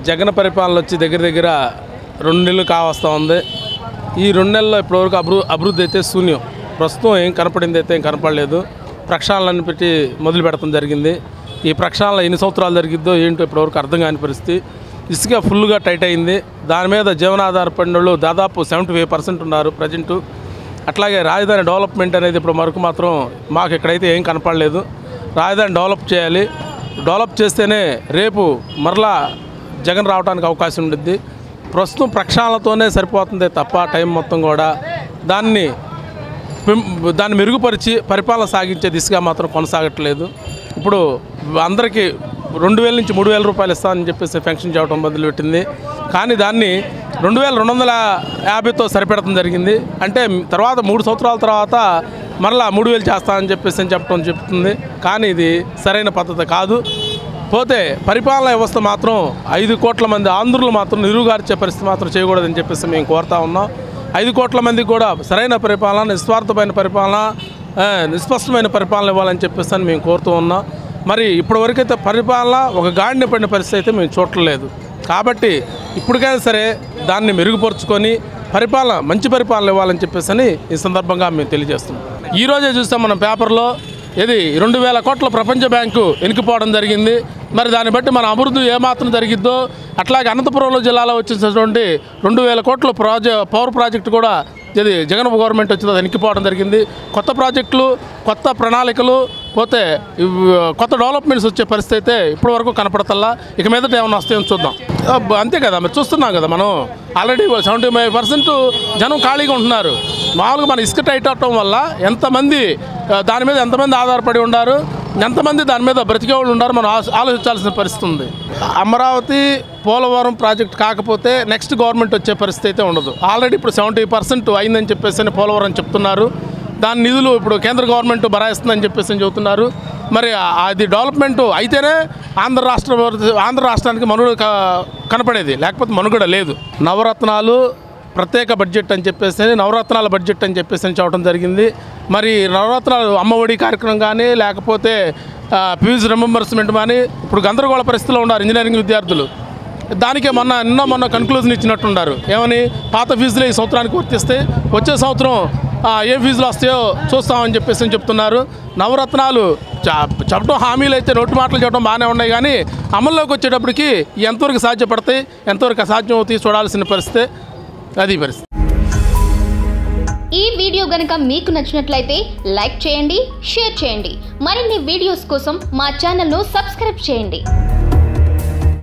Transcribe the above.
జగన్ పరిపాలన వచ్చి దగ్గర దగ్గర రెండు నెలలు కావస్తూ ఉంది ఈ రెండు నెలల్లో ఇప్పటివరకు అభివృ అభివృద్ధి అయితే శూన్యం ప్రస్తుతం ఏం కనపడింది అయితే ఏం కనపడలేదు ప్రక్షాళనని పెట్టి మొదలు పెడతాం జరిగింది ఈ ప్రక్షాళన ఎన్ని సంవత్సరాలు జరిగిద్దో ఏంటో ఇప్పటివరకు అర్థం కాని పరిస్థితి ఇసుక ఫుల్గా టైట్ అయింది దాని మీద జీవనాధార పడిన వాళ్ళు దాదాపు సెవెంటీ ఫైవ్ పర్సెంట్ ఉన్నారు ప్రజెంటు అట్లాగే రాజధాని డెవలప్మెంట్ అనేది ఇప్పుడు వరకు మాత్రం మాకు ఇక్కడైతే ఏం కనపడలేదు రాజధాని డెవలప్ చేయాలి డెవలప్ చేస్తేనే రేపు మరలా జగన్ రావడానికి అవకాశం ఉండిద్ది ప్రస్తుతం ప్రక్షాళనతోనే సరిపోతుంది తప్ప టైం మొత్తం కూడా దాన్ని పెం- దాన్ని మెరుగుపరిచి పరిపాలన సాగించే దిశగా మాత్రం కొనసాగట్లేదు ఇప్పుడు అందరికీ రెండు వేల నుంచి మూడు వేల రూపాయలు ఇస్తామని చెప్పేసి పెన్షన్ చేయడం మొదలుపెట్టింది కానీ దాన్ని రెండు వేల రెండు వందల యాభైతో సరిపెడతం జరిగింది అంటే తర్వాత మూడు సంవత్సరాల తర్వాత మరలా మూడు వేలు చేస్తామని చెప్పేసి అని చెప్పడం చెప్తుంది కానీ ఇది సరైన పద్ధతి కాదు పోతే పరిపాలనా వ్యవస్థ మాత్రం ఐదు కోట్ల మంది ఆంధ్రులు మాత్రం నిరుగార్చే పరిస్థితి మాత్రం చేయకూడదని చెప్పేసి మేము కోరుతా ఉన్నాం ఐదు కోట్ల మందికి కూడా సరైన పరిపాలన నిస్వార్థమైన పరిపాలన ఆ, నిస్పష్టమైన పరిపాలన ఇవ్వాలని చెప్పేసి అని మేము కోరుతూ ఉన్నాం మరి ఇప్పటివరకైతే పరిపాలన ఒక గాడిన పడిన పరిస్థితి అయితే మేము చూడలేదు కాబట్టి ఇప్పటికైనా సరే దాన్ని మెరుగుపరుచుకొని పరిపాలన మంచి పరిపాలన ఇవ్వాలని చెప్పేసి అని ఈ సందర్భంగా మేము తెలియజేస్తున్నాం ఈరోజే చూస్తాం మనం పేపర్లో ఇది రెండు వేల కోట్ల ప్రపంచ బ్యాంకు వెనుకపోవడం జరిగింది మరి దాన్ని బట్టి మన అభివృద్ధి ఏమాత్రం జరిగిద్దో అట్లాగే అనంతపురంలో జిల్లాలో వచ్చినటువంటి రెండు వేల కోట్ల ప్రాజె పవర్ ప్రాజెక్టు కూడా ఇది జగన్ గవర్నమెంట్ వచ్చింది అది వెనక్కిపోవడం జరిగింది కొత్త ప్రాజెక్టులు కొత్త ప్రణాళికలు పోతే ఇవ్- కొత్త డెవలప్మెంట్స్ వచ్చే పరిస్థితి అయితే ఇప్పటి వరకు కనపడతల్లా ఇక మీదట ఏమైనా వస్తాయో చూద్దాం అబ్బ, అంతే కదా మరి చూస్తున్నాం కదా మనం ఆల్రెడీ సెవెంటీ ఫైవ్ పర్సెంట్ జనం ఖాళీగా ఉంటున్నారు మామూలుగా మన ఇసుక టైట్ అవటం వల్ల ఎంతమంది ఆ, దాని మీద ఎంతమంది ఆధారపడి ఉన్నారు ఎంతమంది దాని మీద బ్రతికే వాళ్ళు ఉన్నారు మనం ఆలో- ఆలోచించాల్సిన పరిస్థితి ఉంది అమరావతి పోలవరం ప్రాజెక్ట్ కాకపోతే నెక్స్ట్ గవర్నమెంట్ వచ్చే పరిస్థితి అయితే ఉండదు ఆల్రెడీ ఇప్పుడు సెవెంటీ పర్సెంట్ అయిందని చెప్పేసి అని పోలవరం చెప్తున్నారు దాని నిధులు ఇప్పుడు కేంద్ర గవర్నమెంట్ భరాయిస్తుందని చెప్పేసి అని చెబుతున్నారు మరి ఆ- అది డెవలప్మెంట్ అయితేనే ఆంధ్ర రాష్ట్ర ఆంధ్ర రాష్ట్రానికి మనుగడ క- కనపడేది లేకపోతే మనుగడ లేదు నవరత్నాలు ప్రత్యేక బడ్జెట్ అని చెప్పేసి నవరత్నాల బడ్జెట్ అని చెప్పేసి అని చెప్పడం జరిగింది మరి నవరత్నాలు అమ్మఒడి కార్యక్రమం కానీ లేకపోతే ఆ, ఫీజు రిమెంబర్స్మెంట్ కానీ ఇప్పుడు గందరగోళ పరిస్థితిలో ఉన్నారు ఇంజనీరింగ్ విద్యార్థులు దానికే మొన్న నిన్న మొన్న కన్క్లూజన్ ఇచ్చినట్టున్నారు ఏమని పాత ఫీజులే ఈ సంవత్సరానికి వర్తిస్తే వచ్చే సంవత్సరం ఆ, ఏం ఫీజులు వస్తాయో చూస్తామని చెప్పేసి అని చెప్తున్నారు నవరత్నాలు చ- చెప్పడం హామీలు అయితే నోటి మాటలు చెప్పడం బాగానే ఉన్నాయి కానీ అమల్లోకి వచ్చేటప్పటికి ఎంతవరకు సాధ్యపడతాయి ఎంతవరకు అసాధ్యం అవుతాయి చూడాల్సిన పరిస్థితి అది పరిస్థితి ఈ వీడియో గనుక మీకు నచ్చినట్లయితే లైక్ చేయండి షేర్ చేయండి మరిన్ని వీడియోస్ కోసం మా ఛానల్ను సబ్స్క్రైబ్ చేయండి